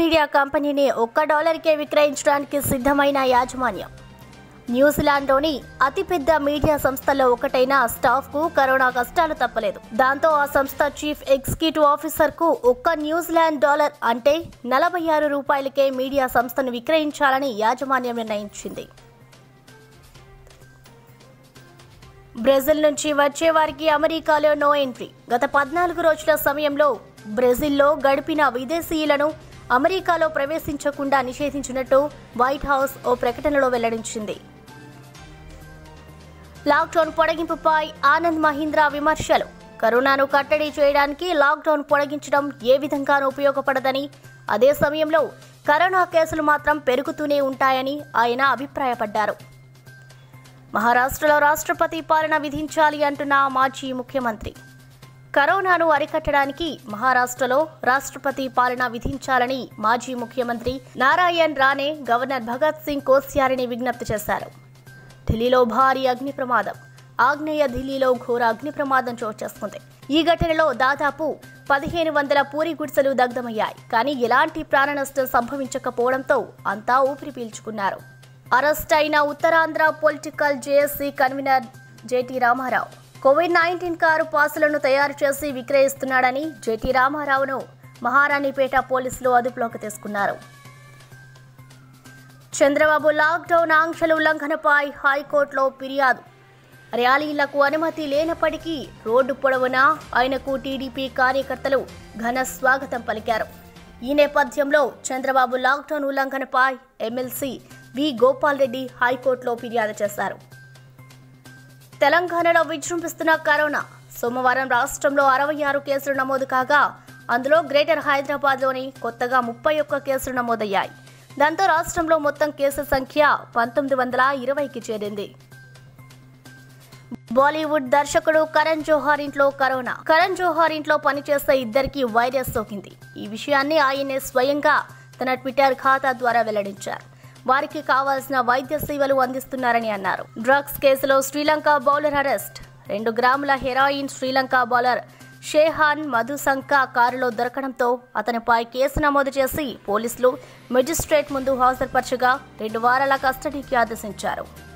media కంపెనీని ఒక్క డాలర్కే విక్రయించడానికి సిద్ధమైన యాజమాన్యం న్యూజిలాండ్లోని అతిపెద్ద మీడియా సంస్థల్లో ఒకటైన స్టాఫ్కు కరోనా కష్టాలు తప్పలేదు దాంతో ఆ సంస్థ చీఫ్ ఎగ్జిక్యూటివ్ ఆఫీసర్కు ఒక్క న్యూజిలాండ్ డాలర్ అంటే నలభై ఆరు రూపాయలకే మీడియా సంస్థను విక్రయించాలని యాజమాన్యం నిర్ణయించింది బ్రెజిల్ నుంచి వచ్చే వారికి అమెరికాలో నో ఎంట్రీ గత పద్నాలుగు రోజుల సమయంలో బ్రెజిల్లో గడిపిన విదేశీయులను అమెరికాలో ప్రవేశించకుండా నిషేధించినట్టు వైట్ హౌస్ ఓ ప్రకటనలో వెల్లడించింది లాక్డౌన్ పొడిగింపుపై ఆనంద్ మహీంద్రా విమర్శలు కరోనాను కట్టడి చేయడానికి లాక్డౌన్ పొడిగించడం ఏ విధంగానూ ఉపయోగపడదని అదే సమయంలో కరోనా కేసులు మాత్రం పెరుగుతూనే ఉంటాయని ఆయన అభిప్రాయపడ్డారు మహారాష్ట్రలో రాష్ట్రపతి పాలన విధించాలి అంటున్న మాజీ ముఖ్యమంత్రి కరోనాను అరికట్టడానికి మహారాష్ట్రలో రాష్ట్రపతి పాలన విధించాలని మాజీ ముఖ్యమంత్రి నారాయణ్ రానే గవర్నర్ భగత్ సింగ్ కోశ్యారిని విజ్ఞప్తి చేశారు ఢిల్లీలో భారీ అగ్ని ప్రమాదం ఆగ్నేయ ఢిల్లీలో ఘోర అగ్ని ప్రమాదం చోటు చేసుకుంది ఈ ఘటనలో దాదాపు పదిహేను వందల పూరి గుడిసెలు దగ్ధమయ్యాయి కానీ ఎలాంటి ప్రాణ నష్టం సంభవించకపోవడంతో అంతా ఊపిరి పీల్చుకున్నారు అరెస్ట్ అయిన Uttarandhra political JAC convener J T Ramarao COVID nineteen car పాసులను తయారు చేసి విక్రయిస్తున్నాడని జేటీ రామారావును మహారాణిపేట పోలీసులు అదుపులోకి తీసుకున్నారు చంద్రబాబు లాక్డౌన్ ఆంక్షల ఉల్లంఘనపై హైకోర్టులో ఫిర్యాదు ర్యాలీలకు అనుమతి లేనప్పటికీ రోడ్డు పొడవునా ఆయనకు టీడీపీ కార్యకర్తలు ఘన స్వాగతం పలికారు ఈ నేపథ్యంలో చంద్రబాబు లాక్డౌన్ ఉల్లంఘనపై ఎమ్మెల్సీ వి గోపాల్ రెడ్డి హైకోర్టులో ఫిర్యాదు చేశారు తెలంగాణలో విజృంభిస్తున్న కరోనా సోమవారం రాష్ట్రంలో అరవై ఆరు కేసులు నమోదు కాగా అందులో గ్రేటర్ హైదరాబాద్లోని కొత్తగా ముప్పై ఒక్క కేసులు నమోదయ్యాయి దాంతో రాష్ట్రంలో మొత్తం కేసుల సంఖ్య పంతొమ్మిది వందల ఇరవైకి చేరింది బాలీవుడ్ దర్శకుడు కరణ్ జోహార్ ఇంట్లో కరోనా కరణ్ జోహార్ ఇంట్లో పనిచేసే ఇద్దరికి వైరస్ సోకింది ఈ విషయాన్ని ఆయనే స్వయంగా తన ట్విట్టర్ ఖాతా ద్వారా వెల్లడించారు వారికి కావాల్సిన వైద్య సేవలు అందిస్తున్నారని అన్నారు డ్రగ్స్ కేసులో శ్రీలంక బౌలర్ అరెస్ట్ రెండు గ్రాముల హెరాయిన్ శ్రీలంక బౌలర్ షేహాన్ మధుసంక కారులో దొరకడంతో అతనిపై కేసు నమోదు చేసి పోలీసులు మెజిస్ట్రేట్ ముందు హాజరుపరచగా రెండు వారాల కస్టడీకి ఆదేశించారు